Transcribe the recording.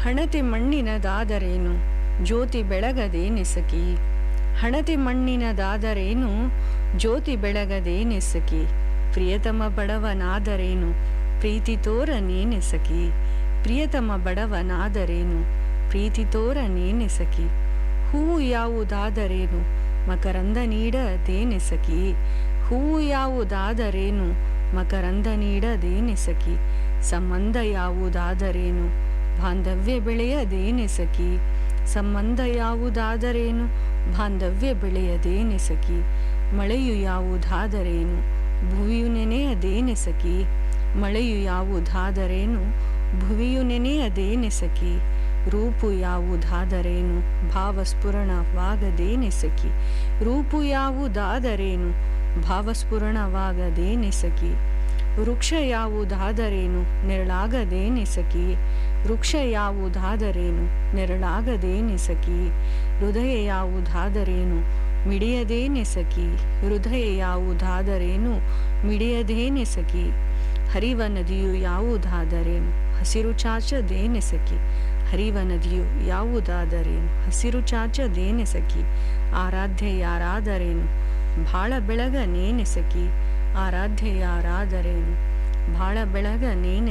ಹಣತೆ ಮಣ್ಣಿನದಾದರೇನು ಜ್ಯೋತಿ ಬೆಳಗದೇನೆ ಸಖಿ ಹಣತೆ ಮಣ್ಣಿನದಾದರೇನು ಜ್ಯೋತಿ ಬೆಳಗದೇನೆ ಸಖಿ ಪ್ರಿಯತಮ ಬಡವನಾದರೇನು ಪ್ರೀತಿ ತೋರನೇನೆ ಸಖಿ ಪ್ರಿಯತಮ ಬಡವನಾದರೇನು ಪ್ರೀತಿ ತೋರನೇನೆ ಸಖಿ ಹೂವು ಯಾವುದಾದರೇನು ಮಕರಂದ ನೀಡದೇನೆ ಸಖಿ ಹೂವು ಯಾವುದಾದರೇನು ಮಕರಂದ ನೀಡದೇನೆ ಸಖಿ ಸಂಬಂಧ ಯಾವುದಾದರೇನು ಬಾಂಧವ್ಯ ಬೆಳೆಯದೇನೆ ಸಖಿ ಸಂಬಂಧ ಯಾವುದಾದರೇನು ಬಾಂಧವ್ಯ ಬೆಳೆಯದೇನೆ ಸಖಿ ಮಳೆಯು ಯಾವುದಾದರೇನು ಭುವಿಯು ನೆನೆಯದೇನೆ ಸಖಿ ಮಳೆಯು ಯಾವುದಾದರೇನು ಭುವಿಯು ನೆನೆಯದೇನೆ ಸಖಿ ರೂಪು ಯಾವುದಾದರೇನು ಭಾವಸ್ಫುರಣವಾಗದೇನೆ ಸಖಿ ರೂಪು ಯಾವುದಾದರೇನು ಭಾವಸ್ಫುರಣವಾಗದೇನೆ ಸಖಿ ವೃಕ್ಷ ಯಾವುದಾದರೇನು ನೆರಳಾಗದೇನೆ ಸಖಿ ವೃಕ್ಷ ಯಾವುದಾದರೇನು ನೆರಳಾಗದೇನೆ ಸಖಿ ಹೃದಯ ಯಾವುದಾದರೇನು ಮಿಡಿಯದೇನೆ ಸಖಿ ಹೃದಯ ಯಾವುದಾದರೇನು ಮಿಡಿಯದೇನೆ ಸಖಿ ಹರಿವ ನದಿಯು ಯಾವುದಾದರೇನು ಹಸಿರು ಚಾಚದೇನೆ ಸಖಿ ಹರಿವ ನದಿಯು ಯಾವುದಾದರೇನು ಹಸಿರು ಚಾಚದೇನೆ ಸಖಿ ಆರಾಧ್ಯ ಯಾರಾದರೇನು ಭಾಳ ಬೆಳಗ ನೇನೆ ಸಖಿ ಆರಾಧ್ಯ ಯಾರಾದರೇನು ಭಾಳ ಬೆಳಗ ನೇನೆ